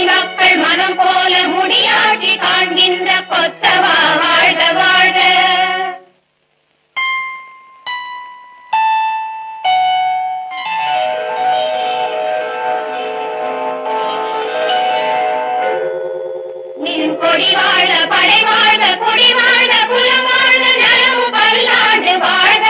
குடிமக்கள் மனம் போல முடியாட்சி காண்கின்ற கொத்தவா வாழ்க வாழ்க நின் கொடி வாழ படை வாழ குடி வாழ குலம் வாழ நலமு பல்லாண்டு வாழ்க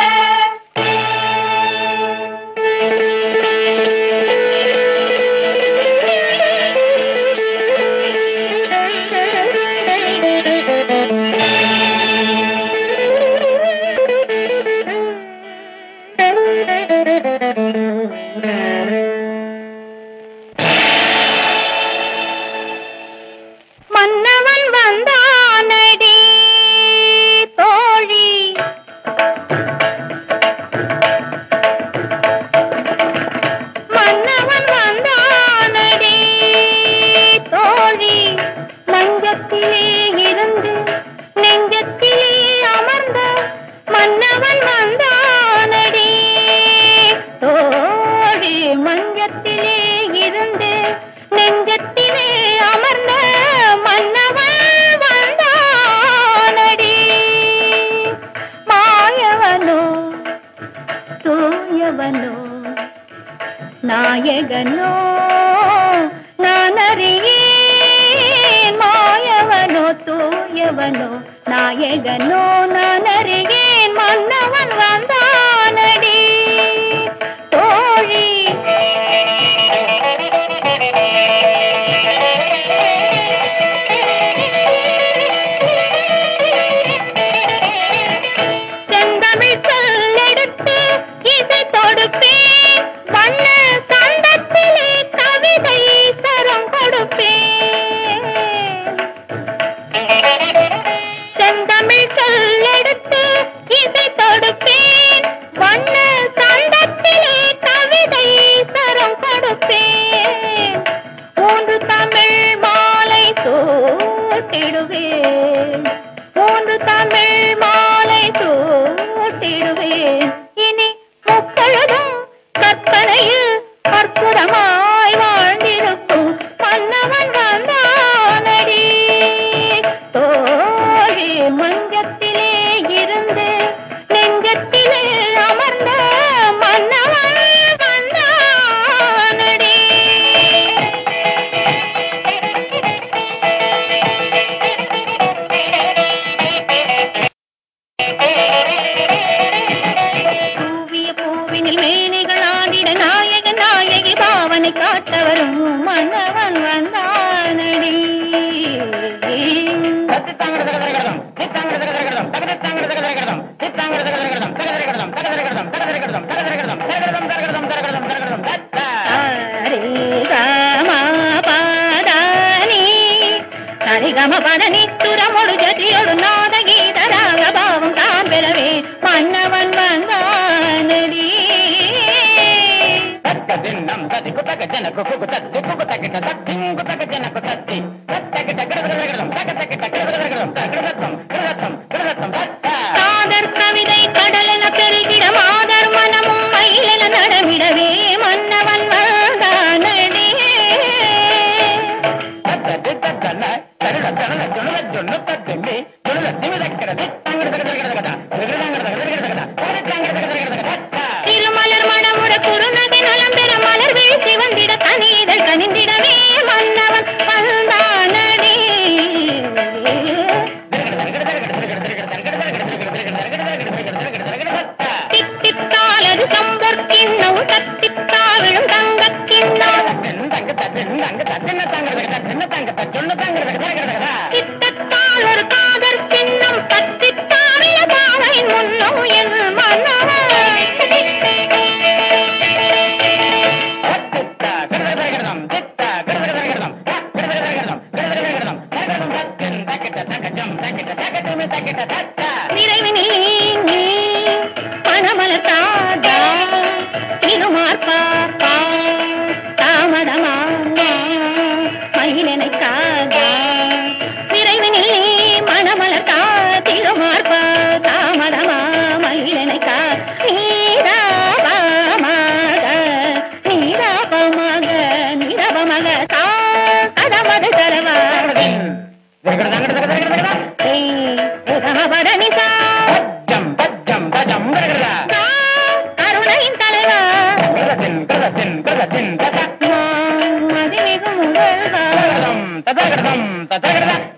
மன்னவன் வந்தானடி தோழி மன்னவன் வந்தானடி தோழி மஞ்சத்திலே இருந்து நெஞ்சத்திலே அமர்ந்த மன்னவன் வந்தானடி தோழி மஞ்சத்திலே இருந்து நெஞ்சத்திலே அமர்ந்த மன்னவன் வந்தானடி மாயவனோ தூயவனோ நாயகனோ நான் அறியேன் மாயவனோ தூயவனோ நாயகனோ நான் அறியேன் மன்னவன் வந்தானடி தோழி செந்தமிழ் சொல்லெடுத்து இசை தொடுப்பேன் வண்ண கண்டத்திலே கவிதை தரம் கொடுப்பேன் செந்தமிழ் சொல்லெடுத்து இசை தொடுப்பேன் வண்ண கண்டத்திலே கவிதை தரம் கொடுப்பேன் மூன்று தமிழ் மாலை சூட்டிடுவேன் மூன்று தமிழ் மாலை சூட்டிடுவேன் இனி முப்பொழுதும் கற்பனையில் அற்புதமாய் வாழ்ந்திருக்கும் மன்னவன் வந்தானடி தோழி மஞ்சத்திலே இருந்து நெஞ்சத்திலே அமர்ந்த மன்னவன் வந்தானடி பூவிய பூவினில் மேனிகள் ஆடிட நாயக நாயகி பாவனை காட்ட வரும் மன்னவன் வந்தானடி சரிகம பதனி துரமொடு ஜதியொடு நாத கீத ராக பாவம் தாம் பெறவே மன்னவன் வந்தானடி காதர் கவிதை கடலென பெருகிட மாதர் மனமும் மயிலென நடமிடவே மன்னவன் வந்தானடி திருமலர் மணமுற குறுநகை நலம் பெற மலர் வீழ்ச்சி வந்திட கனிதழ் கனிந்திடவே மன்னவன் வந்தானடி தித்தித்தாலது சம்பர் கிண்ணம் தத்தித்தாவிழும் தங்கக் கிண்ணம் தித்தத்தால் ஒரு காதற் கிண்ணம் தத்தித்தாவில பாவை முன்னும் என் மன்னவன் நிறைவினில் நீ பணமலர் தாதா திருமார் பாப்பா தாமதமாமா மயிலனை காதா நிறைவினில் நீ மணமலர் தா திருமார் பா தாமதமா மயிலனை கா நீராபமாக நீராபமாக நீரபமாக தாழ்ந்த காது தரவா பரணிசா கருணையின் தலைவா மதிமிகு முதல்வா